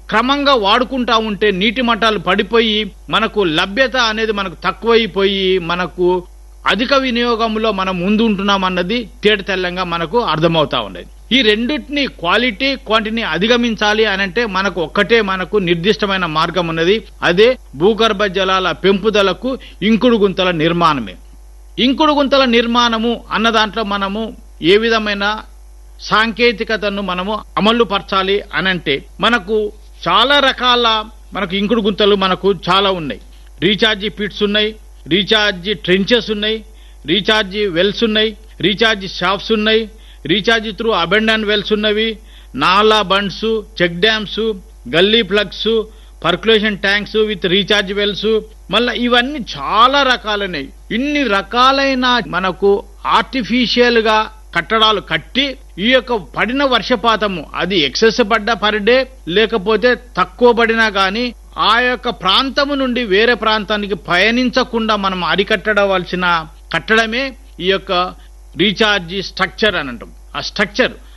క్రమంగా వాడుకుంటా ఉంటే నీటి మట్టాలు పడిపోయి మనకు లభ్యత అనేది మనకు తక్కువైపోయి మనకు అధిక వినియోగంలో మనం ముందు ఉంటున్నాం అన్నది తేట తెల్లంగా మనకు అర్థమవుతా ఉండేది ఈ రెండింటిని క్వాలిటీ క్వాంటిటీని అధిగమించాలి అని అంటే మనకు ఒక్కటే మనకు నిర్దిష్టమైన మార్గం ఉన్నది అదే భూగర్భ జలాల పెంపుదలకు ఇంకుడు గుంతల నిర్మాణమే ఇంకుడు గుంతల నిర్మాణము అన్న దాంట్లో మనము ఏ విధమైన సాంకేతికతను మనము అమలు పరచాలి అనంటే మనకు చాలా రకాల మనకు ఇంకుడు గుంతలు మనకు చాలా ఉన్నాయి రీఛార్జీ పిట్స్ ఉన్నాయి రీఛార్జీ ట్రెంచెస్ ఉన్నాయి రీఛార్జీ వెల్స్ ఉన్నాయి రీఛార్జీ షాప్స్ ఉన్నాయి రీఛార్జీ త్రూ అబెండన్ వెల్స్ ఉన్నవి నాలా bunds check dams gully plugs percolation tanks with recharge wells మళ్ళీ ఇవన్నీ చాలా రకాలైనవి ఇన్ని రకాలైన మనకు ఆర్టిఫిషియల్ గా కట్టడాలు కట్టి ఈ యొక్క పడిన వర్షపాతము అది ఎక్సెస్ పడ్డ పర్ డే లేకపోతే తక్కువ పడినా గాని ఆ యొక్క ప్రాంతము నుండి వేరే ప్రాంతానికి పయనించకుండా మనం అరికట్టడవలసిన కట్టడమే ఈ యొక్క రీఛార్జీ స్ట్రక్చర్ అని అంటాం ఆ స్ట్రక్చర్